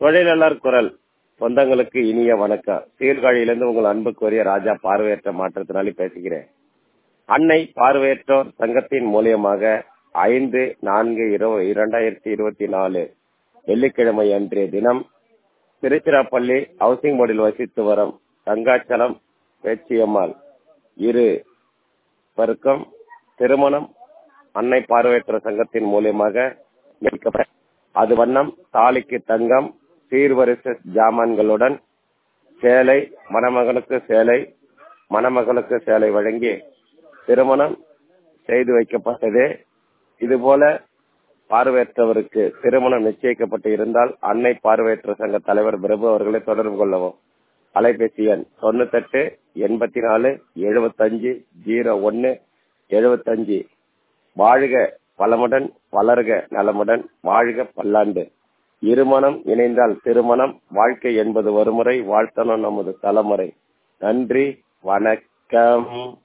தொழிலாளர் குரல் சொந்தங்களுக்கு இனிய வணக்கம் சீர்காழியிலிருந்து உங்கள் அன்புக்குரிய ராஜா பார்வையற்ற மாற்றுத்திறனாளி பேசுகிறேன் அன்னை பார்வையற்றோர் சங்கத்தின் மூலியமாக ஐந்து நான்கு இரண்டாயிரத்தி இருபத்தி நாலு வெள்ளிக்கிழமை அன்றைய தினம் திருச்சிராப்பள்ளி ஹவுசிங் போர்டில் வசித்து வரும் தங்காச்சலம் பேச்சியம்மாள் இரு பெருக்கம் திருமணம் அன்னை பார்வையற்ற சங்கத்தின் மூலியமாக அது வண்ணம் தாலிக்கு தங்கம் சீர்வரிசை ஜாமான்களுடன் சேலை மணமகனுக்கு சேலை மணமகளுக்கு சேலை வழங்கி திருமணம் செய்து வைக்கப்பட்டது இதுபோல பார்வையற்றவருக்கு திருமணம் நிச்சயிக்கப்பட்டு இருந்தால் அன்னை பார்வையற்ற சங்க தலைவர் பிரபு அவர்களை தொடர்பு கொள்ளவும் அலைபேசி எண் தொண்ணூத்தெட்டு எண்பத்தி நாலு எழுபத்தஞ்சு ஜீரோ ஒன்னு எழுபத்தஞ்சு வாழ்க வளமுடன் வளர்க நலமுடன் வாழ்க பல்லாண்டு இருமணம் இணைந்தால் திருமணம் வாழ்க்கை என்பது ஒருமுறை வாழ்த்தணும் நமது தலைமுறை நன்றி வணக்கம்